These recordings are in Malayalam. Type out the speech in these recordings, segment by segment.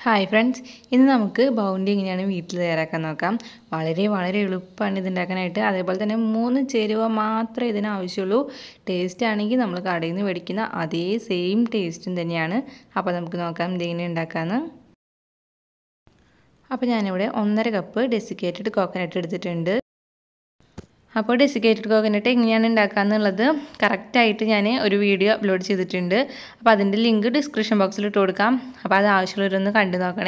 ഹായ് ഫ്രണ്ട്സ് ഇന്ന് നമുക്ക് ബൗണ്ടി എങ്ങനെയാണ് വീട്ടിൽ തയ്യാറാക്കാൻ നോക്കാം വളരെ വളരെ എളുപ്പമാണ് ഇത് ഉണ്ടാക്കാനായിട്ട് അതേപോലെ തന്നെ മൂന്ന് ചേരുവ മാത്രമേ ഇതിന് ആവശ്യമുള്ളൂ ടേസ്റ്റ് ആണെങ്കിൽ നമ്മൾ കടയിൽ നിന്ന് മേടിക്കുന്ന അതേ സെയിം ടേസ്റ്റും തന്നെയാണ് അപ്പോൾ നമുക്ക് നോക്കാം ഇതെങ്ങനെ ഉണ്ടാക്കാമെന്ന് അപ്പോൾ ഞാനിവിടെ ഒന്നര കപ്പ് ഡെസിക്കേറ്റഡ് കോക്കനട്ട് എടുത്തിട്ടുണ്ട് അപ്പോൾ ഡെസിക്കേറ്റഡ് കോക്കനട്ട് എങ്ങനെയാണ് ഉണ്ടാക്കാന്നുള്ളത് കറക്റ്റായിട്ട് ഞാൻ ഒരു വീഡിയോ അപ്ലോഡ് ചെയ്തിട്ടുണ്ട് അപ്പോൾ അതിൻ്റെ ലിങ്ക് ഡിസ്ക്രിപ്ഷൻ ബോക്സിൽ ഇട്ട് കൊടുക്കാം അപ്പോൾ അത് ആവശ്യമുള്ളവരൊന്ന് കണ്ടു നോക്കണേ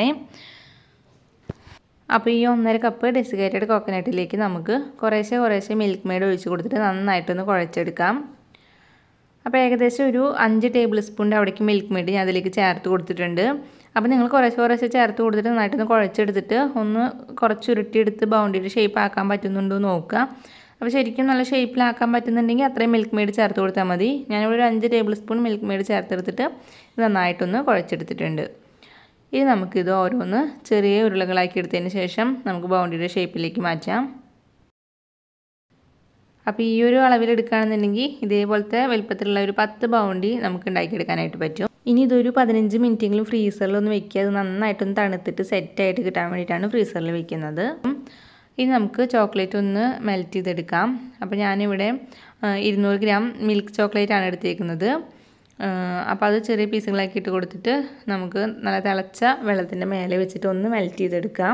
അപ്പോൾ ഈ ഒന്നര കപ്പ് ഡെസിക്കേറ്റഡ് കോക്കനട്ടിലേക്ക് നമുക്ക് കുറേശ്ശെ കുറേശ്ശെ മിൽക്ക് മെയ്ഡ് ഒഴിച്ച് കൊടുത്തിട്ട് നന്നായിട്ടൊന്ന് കുഴച്ചെടുക്കാം അപ്പോൾ ഏകദേശം ഒരു അഞ്ച് ടേബിൾ സ്പൂണിൻ്റെ അവിടേക്ക് മിൽക്ക് മെയ്ഡ് ഞാൻ അതിലേക്ക് ചേർത്ത് കൊടുത്തിട്ടുണ്ട് അപ്പോൾ നിങ്ങൾ കുറേശ്ശെ കുറേശ്ശെ ചേർത്ത് കൊടുത്തിട്ട് നന്നായിട്ടൊന്ന് കുഴച്ചെടുത്തിട്ട് ഒന്ന് കുറച്ച് ഉരുട്ടിയെടുത്ത് ബൗണ്ടിയുടെ ഷേപ്പ് ആക്കാൻ പറ്റുന്നുണ്ടോ നോക്കുക അപ്പോൾ ശരിക്കും നല്ല ഷേപ്പിലാക്കാൻ പറ്റുന്നുണ്ടെങ്കിൽ അത്രയും മിൽക്ക് മെയ്ഡ് ചേർത്ത് കൊടുത്താൽ മതി ഞാനിവിടെ ഒരു അഞ്ച് ടേബിൾ സ്പൂൺ മിൽക്ക് മെയ്ഡ് ചേർത്തെടുത്തിട്ട് ഇത് നന്നായിട്ടൊന്ന് കുഴച്ചെടുത്തിട്ടുണ്ട് ഇനി നമുക്കിത് ഓരോന്ന് ചെറിയ ഉരുളകളാക്കി എടുത്തതിന് ശേഷം നമുക്ക് ബൗണ്ടിയുടെ ഷേപ്പിലേക്ക് മാറ്റാം അപ്പോൾ ഈ ഒരു അളവിൽ എടുക്കുകയാണെന്നുണ്ടെങ്കിൽ ഇതേപോലത്തെ വലുപ്പത്തിലുള്ള ഒരു പത്ത് ബൗണ്ടി നമുക്ക് ഉണ്ടാക്കിയെടുക്കാനായിട്ട് പറ്റും ഇനി ഇതൊരു പതിനഞ്ച് മിനിറ്റെങ്കിലും ഫ്രീസറിലൊന്ന് വെക്കുക അത് നന്നായിട്ടൊന്ന് തണുത്തിട്ട് സെറ്റായിട്ട് കിട്ടാൻ വേണ്ടിയിട്ടാണ് ഫ്രീസറിൽ വെക്കുന്നത് ഇനി നമുക്ക് ചോക്ലേറ്റ് ഒന്ന് മെൽറ്റ് ചെയ്തെടുക്കാം അപ്പോൾ ഞാനിവിടെ ഇരുന്നൂറ് ഗ്രാം മിൽക്ക് ചോക്ലേറ്റ് ആണ് എടുത്തേക്കുന്നത് അപ്പോൾ അത് ചെറിയ പീസുകളാക്കി ഇട്ട് കൊടുത്തിട്ട് നമുക്ക് നല്ല തിളച്ച വെള്ളത്തിൻ്റെ മേലെ വെച്ചിട്ട് ഒന്ന് മെൽറ്റ് ചെയ്തെടുക്കാം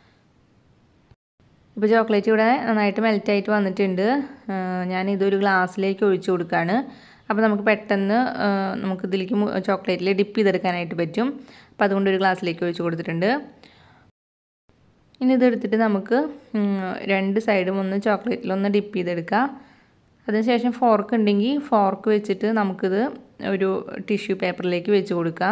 ഇപ്പോൾ ചോക്ലേറ്റ് ഇവിടെ നന്നായിട്ട് മെൽറ്റായിട്ട് വന്നിട്ടുണ്ട് ഞാൻ ഇതൊരു ഗ്ലാസ്സിലേക്ക് ഒഴിച്ചു കൊടുക്കുകയാണ് അപ്പോൾ നമുക്ക് പെട്ടെന്ന് നമുക്ക് ഇതിലേക്ക് ചോക്ലേറ്റിൽ ഡിപ്പ് ചെയ്തെടുക്കാനായിട്ട് പറ്റും അപ്പോൾ അതുകൊണ്ട് ഒരു ഗ്ലാസ്സിലേക്ക് ഒഴിച്ച് കൊടുത്തിട്ടുണ്ട് ഇനി ഇതെടുത്തിട്ട് നമുക്ക് രണ്ട് സൈഡും ഒന്ന് ചോക്ലേറ്റിൽ ഒന്ന് ഡിപ്പ് ചെയ്തെടുക്കുക അതിനുശേഷം ഫോർക്ക് ഉണ്ടെങ്കിൽ ഫോർക്ക് വെച്ചിട്ട് നമുക്കിത് ഒരു ടിഷ്യൂ പേപ്പറിലേക്ക് വെച്ച് കൊടുക്കാം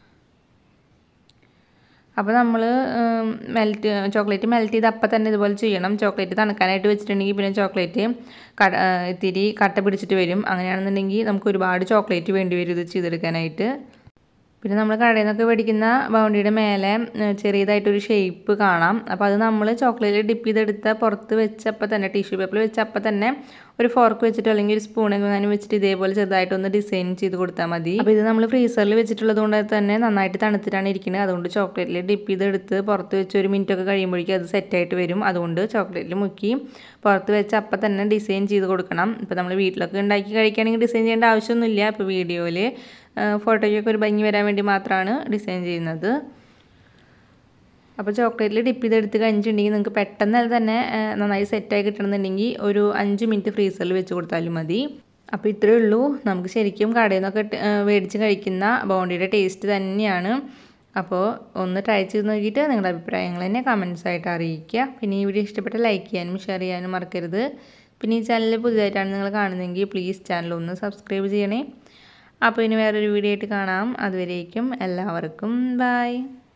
അപ്പോൾ നമ്മൾ മെൽറ്റ് ചോക്ലേറ്റ് മെൽറ്റ് ചെയ്ത് അപ്പം തന്നെ ഇതുപോലെ ചെയ്യണം ചോക്ലേറ്റ് തണുക്കാനായിട്ട് വെച്ചിട്ടുണ്ടെങ്കിൽ പിന്നെ ചോക്ലേറ്റ് കട ഇത്തിരി കട്ട പിടിച്ചിട്ട് വരും അങ്ങനെയാണെന്നുണ്ടെങ്കിൽ നമുക്ക് ഒരുപാട് ചോക്ലേറ്റ് വേണ്ടി വരും ഇത് ചെയ്തെടുക്കാനായിട്ട് പിന്നെ നമ്മൾ കടയിൽ നിന്നൊക്കെ മേടിക്കുന്ന ബൗണ്ടിയുടെ മേലെ ചെറിയതായിട്ടൊരു ഷേപ്പ് കാണാം അപ്പോൾ അത് നമ്മൾ ചോക്ലേറ്റ് ഡിപ്പ് ചെയ്തെടുത്ത പുറത്ത് വെച്ചപ്പോൾ തന്നെ ടിഷ്യൂ പേപ്പറിൽ വെച്ചപ്പോൾ തന്നെ ഒരു ഫോർക്ക് വെച്ചിട്ടോ അല്ലെങ്കിൽ ഒരു സ്പൂൺ എങ്ങനെ വെച്ചിട്ട് ഇതേപോലെ ചെറുതായിട്ടൊന്ന് ഡിസൈൻ ചെയ്ത് കൊടുത്താൽ മതി അപ്പോൾ ഇത് നമ്മൾ ഫ്രീസറിൽ വെച്ചിട്ടുള്ളത് കൊണ്ട് തന്നെ നന്നായിട്ട് തണുത്തിട്ടാണ് ഇരിക്കുന്നത് അതുകൊണ്ട് ചോക്ലേറ്റിൽ ഡിപ്പ് ചെയ്തെടുത്ത് പുറത്ത് വെച്ച് ഒരു മിനിറ്റ് ഒക്കെ കഴിയുമ്പോഴേക്കും അത് സെറ്റായിട്ട് വരും അതുകൊണ്ട് ചോക്ലേറ്റിൽ മുക്കി പുറത്ത് വെച്ച് അപ്പം തന്നെ ഡിസൈൻ ചെയ്ത് കൊടുക്കണം ഇപ്പോൾ നമ്മൾ വീട്ടിലൊക്കെ ഉണ്ടാക്കി കഴിക്കുകയാണെങ്കിൽ ഡിസൈൻ ചെയ്യേണ്ട ആവശ്യമൊന്നുമില്ല ഇപ്പോൾ വീഡിയോയിൽ ഫോട്ടോയ്ക്കൊക്കെ ഒരു ഭംഗി വരാൻ വേണ്ടി മാത്രമാണ് ഡിസൈൻ ചെയ്യുന്നത് അപ്പോൾ ചോക്ലേറ്റിൽ ഡിപ്പ് ചെയ്തെടുത്ത് കഴിഞ്ഞിട്ടുണ്ടെങ്കിൽ നിങ്ങൾക്ക് പെട്ടെന്ന് തന്നെ നന്നായി സെറ്റായി കിട്ടണമെന്നുണ്ടെങ്കിൽ ഒരു അഞ്ച് മിനിറ്റ് ഫ്രീസറിൽ വെച്ച് കൊടുത്താലും മതി അപ്പോൾ ഇത്രയേ ഉള്ളൂ നമുക്ക് ശരിക്കും കടയിൽ നിന്നൊക്കെ മേടിച്ച് കഴിക്കുന്ന ബോണ്ടിയുടെ ടേസ്റ്റ് തന്നെയാണ് അപ്പോൾ ഒന്ന് ട്രൈ ചെയ്ത് നോക്കിയിട്ട് നിങ്ങളുടെ അഭിപ്രായങ്ങൾ തന്നെ കമൻസ് ആയിട്ട് അറിയിക്കുക പിന്നെ ഈ വീഡിയോ ഇഷ്ടപ്പെട്ട ലൈക്ക് ചെയ്യാനും ഷെയർ ചെയ്യാനും മറക്കരുത് പിന്നെ ഈ ചാനൽ പുതിയതായിട്ടാണ് നിങ്ങൾ കാണുന്നതെങ്കിൽ പ്ലീസ് ചാനൽ ഒന്ന് സബ്സ്ക്രൈബ് ചെയ്യണേ അപ്പോൾ ഇനി വേറൊരു വീഡിയോ ആയിട്ട് കാണാം അതുവരേക്കും എല്ലാവർക്കും ബായ്